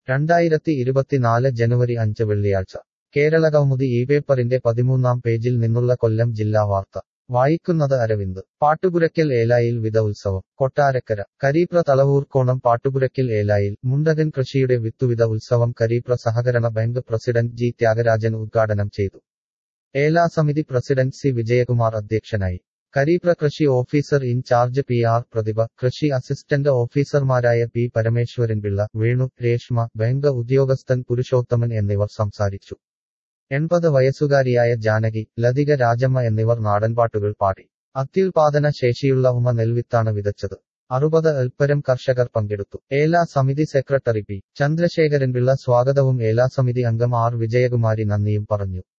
രണ്ടായിരത്തി ഇരുപത്തിനാല് ജനുവരി അഞ്ച് വെള്ളിയാഴ്ച കേരളകൗമുദി ഈ പേപ്പറിന്റെ പതിമൂന്നാം പേജിൽ നിന്നുള്ള കൊല്ലം ജില്ലാ വാർത്ത വായിക്കുന്നത് അരവിന്ദ് പാട്ടുപുരയ്ക്കൽ ഏലായിൽ വിത ഉത്സവം കൊട്ടാരക്കര കരീപ്ര തളവൂർക്കോണം പാട്ടുപുരയ്ക്കൽ ഏലായിൽ മുണ്ടകൻ കൃഷിയുടെ വിത്തുവിത ഉത്സവം കരീപ്ര സഹകരണ ബാങ്ക് പ്രസിഡന്റ് ജി ത്യാഗരാജൻ ഉദ്ഘാടനം ചെയ്തു ഏലാ സമിതി പ്രസിഡന്റ് സി വിജയകുമാർ അധ്യക്ഷനായി കരീപ്ര കൃഷി officer in charge P R Prathibha കൃഷി അസിസ്റ്റന്റ് ഓഫീസർമാരായ പി പരമേശ്വരൻ പിള്ള വേണു രേഷ്മ ബാങ്ക് ഉദ്യോഗസ്ഥൻ പുരുഷോത്തമൻ എന്നിവർ സംസാരിച്ചു എൺപത് വയസ്സുകാരിയായ ജാനകി ലതിക രാജമ്മ എന്നിവർ നാടൻപാട്ടുകൾ പാടി അത്യുൽപാദന ശേഷിയുള്ള ഉമ നെൽവിത്താണ് വിതച്ചത് അറുപത് അൽപ്പരം കർഷകർ പങ്കെടുത്തു ഏലാ സമിതി സെക്രട്ടറി പി ചന്ദ്രശേഖരൻ പിള്ള സ്വാഗതവും ഏലാ സമിതി അംഗം ആർ വിജയകുമാരി നന്ദിയും പറഞ്ഞു